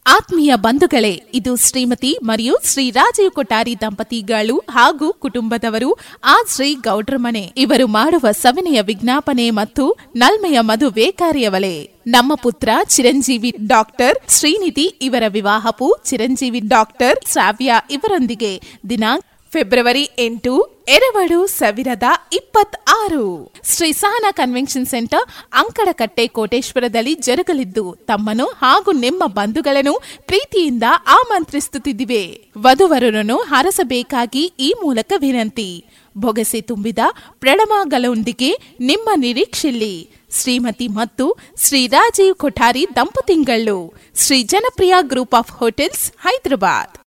ಆತ್ಮೀಯ ಬಂಧುಗಳೇ ಇದು ಶ್ರೀಮತಿ మరియు ಶ್ರೀ ರಾಜೀವ್ ಕೊಠಾರಿ ದಂಪತಿಗಳು ಹಾಗೂ ಕುಟುಂಬದವರು ಆ ಶ್ರೀ ಗೌಡ್ರ ಮನೆ ಇವರು ಮಾಡುವ ಸವಿನೆಯ ವಿಜ್ಞಾಪನೆ ಮತ್ತು ನಲ್ಮೆಯ ಮದುವೆ ಕಾರ್ಯವಲೇ ನಮ್ಮ ಪುತ್ರ ಚಿರಂಜೀವಿ ಡಾಕ್ಟರ್ ಶ್ರೀನಿಧಿ ಇವರ ವಿವಾಹವು ಚಿರಂಜೀವಿ ಡಾಕ್ಟರ್ ಶ್ರಾವ್ಯ ಇವರೊಂದಿಗೆ ದಿನಾಂಕ ಫೆಬ್ರವರಿ ಎಂಟು ಎರಡು ಸಾವಿರದ ಇಪ್ಪತ್ತಾರು ಶ್ರೀ ಸಹನಾ ಕನ್ವೆನ್ಷನ್ ಸೆಂಟರ್ ಅಂಕಡಕಟ್ಟೆ ಕೋಟೇಶ್ವರದಲ್ಲಿ ಜರುಗಲಿದ್ದು ತಮ್ಮನ್ನು ಹಾಗೂ ನಿಮ್ಮ ಬಂಧುಗಳನ್ನು ಪ್ರೀತಿಯಿಂದ ಆಮಂತ್ರಿಸುತ್ತಿದ್ದಿವೆ ವಧುವರರನ್ನು ಹರಸಬೇಕಾಗಿ ಈ ಮೂಲಕ ವಿನಂತಿ ಬೊಗಸೆ ತುಂಬಿದ ಪ್ರಣಮಗಳೊಂದಿಗೆ ನಿಮ್ಮ ನಿರೀಕ್ಷೆಯಲ್ಲಿ ಶ್ರೀಮತಿ ಮತ್ತು ಶ್ರೀ ರಾಜೀವ್ ಕೊಠಾರಿ ದಂಪತಿಗಳು ಶ್ರೀ ಜನಪ್ರಿಯ ಗ್ರೂಪ್ ಆಫ್ ಹೋಟೆಲ್ಸ್ ಹೈದರಾಬಾದ್